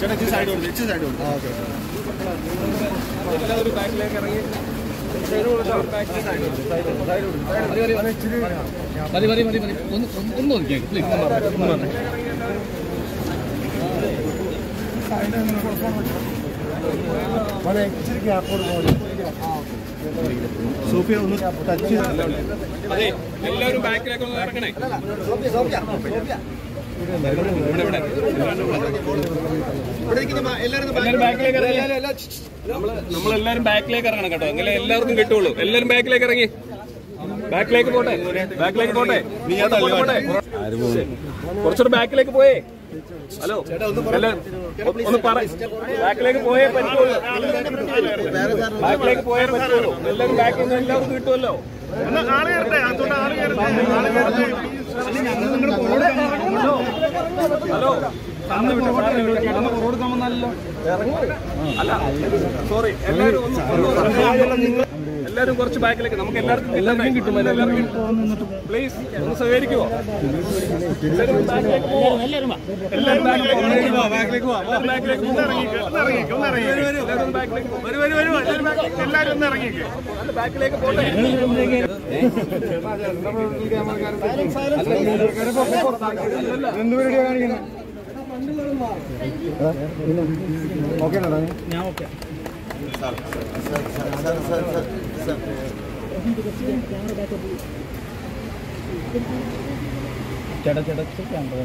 ചേട്ടാ ഇച്ചിരി സൈഡ് കൊടുത്ത് ഇച്ചിരി സൈഡ് കൊടുത്ത് ഓക്കെ എല്ലാവരും ബാക്കിലേക്ക് ഇറങ്ങി മതി മതി മതി മതി ഒന്ന് ഒന്ന് ഒന്ന് നോക്കിയാൽ പ്ലീസ് ഇച്ചിരി ഗ്യാപ്പ് കൊടുക്കും സോഫിയ ഒന്ന് ടച്ച് ചെയ്ത് അതെ എല്ലാവരും ബാക്കിലേക്ക് ഒന്ന് ഇറങ്ങണേ എല്ലാവരും ബാക്കിലേക്ക് ഇറങ്ങി നമ്മള് നമ്മളെല്ലാരും ബാക്കിലേക്ക് ഇറങ്ങണം കേട്ടോ എങ്ങനെ എല്ലാവർക്കും കിട്ടുള്ളൂ എല്ലാവരും ബാക്കിലേക്ക് ഇറങ്ങി ബാക്കിലേക്ക് പോട്ടെ ബാക്കിലേക്ക് പോട്ടെ നീ പോട്ടെ കുറച്ചുകൂടെ ബാക്കിലേക്ക് പോയേ ഹലോ എല്ലാവരും ഒന്ന് പറ ബാക്കിലേക്ക് പോയേ പറ്റുള്ളൂ ബാക്കിലേക്ക് പോയേ പറ്റുള്ളൂ എല്ലാവരും ബാക്കിൽ നിന്ന് എല്ലാവർക്കും കിട്ടുമല്ലോ ഹലോ അല്ല സോറി എല്ലാവരും ഒന്ന് എല്ലാവരും കുറച്ച് ബാക്കിലേക്ക് നമുക്ക് എല്ലാവർക്കും എല്ലാവർക്കും കിട്ടും എല്ലാവർക്കും പ്ലീസ് ഒന്ന് സഹകരിക്കുമോ എല്ലാവരും ബാക്കിലേക്ക് പോവോ? എല്ലാവരും ബാക്കിലേക്ക് പോവോ? ബാക്കിലേക്ക് പോവാം. എല്ലാവരും ബാക്കിലേക്ക് പോവോ? എല്ലാവരും ബാക്കിലേക്ക് പോവോ? എല്ലാവരും ഒന്ന് ഇറങ്ങിക്കോ. എല്ലാവരും ബാക്കിലേക്ക് പോട്ടെ എന്ത് പരിപാടിയാ കാണിക്കുന്നത് ഓക്കെ ഞാൻ ഓക്കെ ചേട്ടാ ചേട്ടാ ക്യാമറ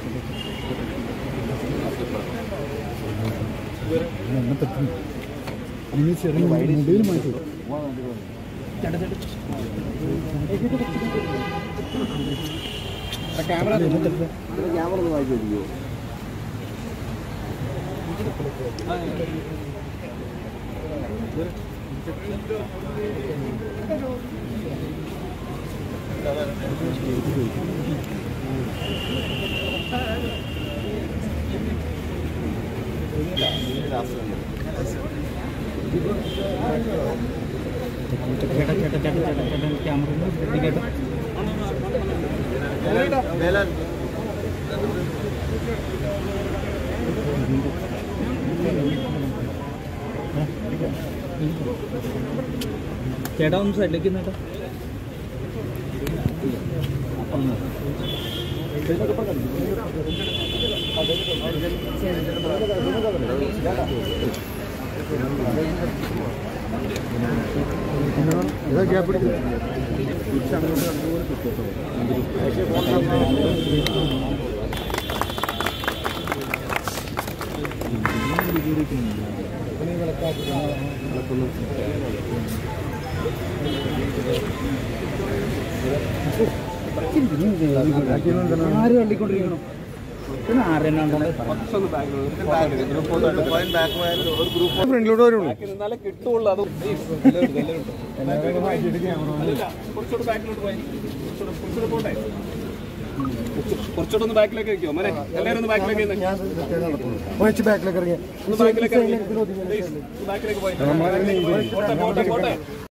ഇനി ചെറിയ മൊബൈൽ മാറ്റി ക്യാമറ ക്യാമറ ഒന്ന് വായിച്ചു നോക്കിയോ ചേട്ടാ ചേട്ടാ ചേട്ടാ ചേട്ടാ ചേട്ടാ ക്യാമറ ശ്രദ്ധിക്കട്ടെ ചേട്ടാ ഒന്ന് സൈഡിലേക്ക് നേട്ടാ ഇതാ ഗ്യാപ്പ് എടുക്കും ആര് തള്ളിക്കൊണ്ടിരിക്കണം പിന്നെ ആരെന്നാണ്ടോ ഫ്രണ്ടിലോട്ട് വരുള്ളൂ എന്നാലേ കിട്ടുള്ളൂ അത് please. എല്ലാവരും, എല്ലാവരും. അല്ലല്ല, കുറച്ചുകൂടെ ബാക്കിലോട്ട് പോയി കുറച്ചുകൂടെ കുറച്ചുകൂടെ പോട്ടെ കുറച്ച്- കുറച്ചുകൂടെ ഒന്ന് ബാക്കിലേക്ക് വെക്കോ മോനെ എല്ലാവരും ഒന്ന് ബാക്കിലേക്ക് നിന്ന്. ഞാൻ ഒഴിച്ച് ബാക്കിലേക്ക് ഇറങ്ങിയ ഒന്ന് ബാക്കിലേക്ക് ഇറങ്ങി. Please, ഒന്ന് ബാക്കിലേക്ക് പോയി പോട്ടെ പോട്ടെ പോട്ടെ